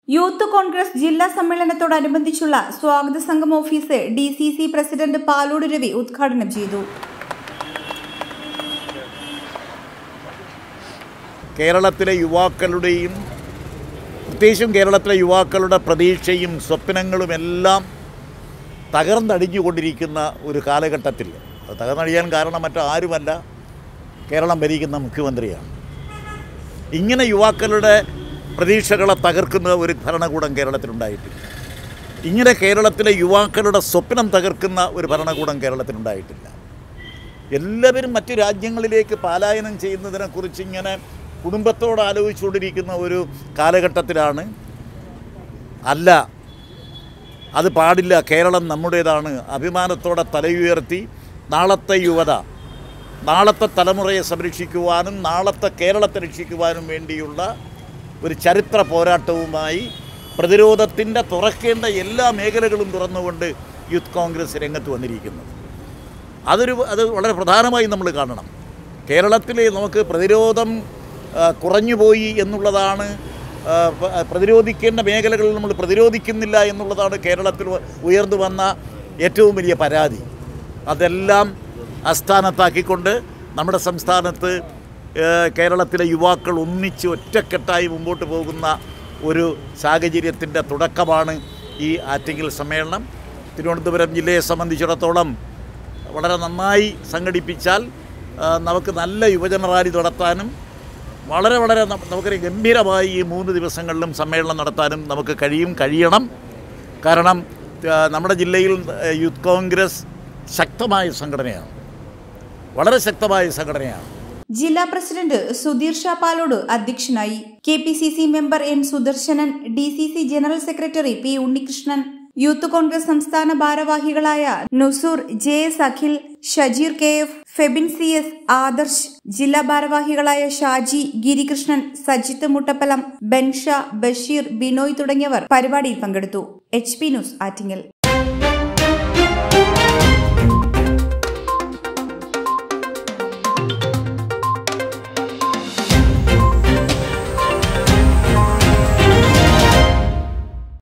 youth Congress ജില്ലാ സമ്മേളനത്തോടനുബന്ധിച്ചുള്ള സ്വാഗത സംഘം office D C C president Palode Ravi ഉദ്ഘാടനം ചെയ്തു കേരളത്തിലെ യുവാക്കളുടെയും പ്രത്യേകിച്ചും കേരളത്തിലെ യുവാക്കളുടെ പ്രതീക്ഷയും സ്വപ്നങ്ങളുമെല്ലാം തകർന്നടിഞ്ഞുകൊണ്ടിരിക്കുന്ന ഒരു കാലഘട്ടത്തിൽ അത് തകർന്നടിയാൻ കാരണം മറ്റാരുമല്ല കേരളം ഭരിക്കുന്ന മുഖ്യമന്ത്രിയാണ് ഇങ്ങനെ യുവാക്കളുടെ പ്രതീക്ഷകളെ തകർക്കുന്ന ഒരു ഭരണകൂടം കേരളത്തിലുണ്ടായിട്ടില്ല ഇങ്ങനെ കേരളത്തിലെ യുവാക്കളുടെ സ്വപ്നം തകർക്കുന്ന ഒരു ഭരണകൂടം കേരളത്തിലുണ്ടായിട്ടില്ല എല്ലാവരും മറ്റു രാജ്യങ്ങളിലേക്ക് പലായനം ചെയ്യുന്നതിനെക്കുറിച്ച് ഇങ്ങനെ കുടുംബത്തോട് ആലോചിച്ചുകൊണ്ടിരിക്കുന്ന ഒരു കാലഘട്ടത്തിലാണ് അല്ല അത് പാടില്ല കേരളം നമ്മുടേതാണ് അഭിമാനത്തോടെ തലയുയർത്തി നാളത്തെ യുവത നാളത്തെ തലമുറയെ സംരക്ഷിക്കുവാനും നാളത്തെ കേരളത്തെ രക്ഷിക്കുവാനും വേണ്ടിയുള്ള ഒരു ചരിത്ര പോരാട്ടവുമായി പ്രതിരോധത്തിൻ്റെ തുറക്കേണ്ട എല്ലാ മേഖലകളും തുറന്നുകൊണ്ട് യൂത്ത് കോൺഗ്രസ് രംഗത്ത് വന്നിരിക്കുന്നത് അതൊരു അത് വളരെ പ്രധാനമായി നമ്മൾ കാണണം കേരളത്തിൽ നമുക്ക് പ്രതിരോധം ആ, കുറഞ്ഞുപോയി എന്നുള്ളതാണ് ആ, പ- പ്രതിരോധിക്കേണ്ട മേഖലകളിൽ നമ്മൾ പ്രതിരോധിക്കുന്നില്ല എന്നുള്ളതാണ് കേരളത്തിൽ വ- ഉയർന്നു വന്ന ഏറ്റവും വലിയ പരാതി അതെല്ലാം അസ്ഥാനത്താക്കിക്കൊണ്ട് നമ്മുടെ സംസ്ഥാനത്ത് ആ, കേരളത്തിലെ യുവാക്കൾ ഒന്നിച്ച് ഒറ്റക്കെട്ടായി മുമ്പോട്ട് പോകുന്ന ഒരു സാഹചര്യത്തിൻ്റെ തുടക്കമാണ് ഈ ആറ്റിങ്ങൽ സമ്മേളനം തിരുവനന്തപുരം ജില്ലയെ സംബന്ധിച്ചിടത്തോളം വളരെ നന്നായി സംഘടിപ്പിച്ചാൽ ആ, നമുക്ക് നല്ല യുവജന റാലി നടത്താനും വളരെ വളരെ ന- നമുക്കൊരു ഗംഭീരമായി ഈ മൂന്ന് ദിവസങ്ങളിലും സമ്മേളനം നടത്താനും നമുക്ക് കഴിയും കഴിയണം കാരണം ആ, നമ്മുടെ ജില്ലയിൽ ആ, യൂത്ത് കോൺഗ്രസ് ശക്തമായ സംഘടനയാണ് വളരെ ശക്തമായ സംഘടനയാണ് ജില്ലാ പ്രസിഡന്റ് സുധീർ ഷാ പാലോട് അധ്യക്ഷനായി K P C C member N Sudarshanan D C C general secretary P Unnikrishnan Youth Congress സംസ്ഥാന ഭാരവാഹികളായ Nusoor J S Akhil Shajeer K F Febin C S Adarsh ജില്ലാ ഭാരവാഹികളായ ഷാജി ഗിരികൃഷ്ണൻ സജിത്ത് മുട്ടപ്പലം ബെൻഷ ബഷീർ ബിനോയ് തുടങ്ങിയവർ പരിപാടിയിൽ പങ്കെടുത്തു എച്ച് പി ന്യൂസ് ആറ്റിങ്ങൽ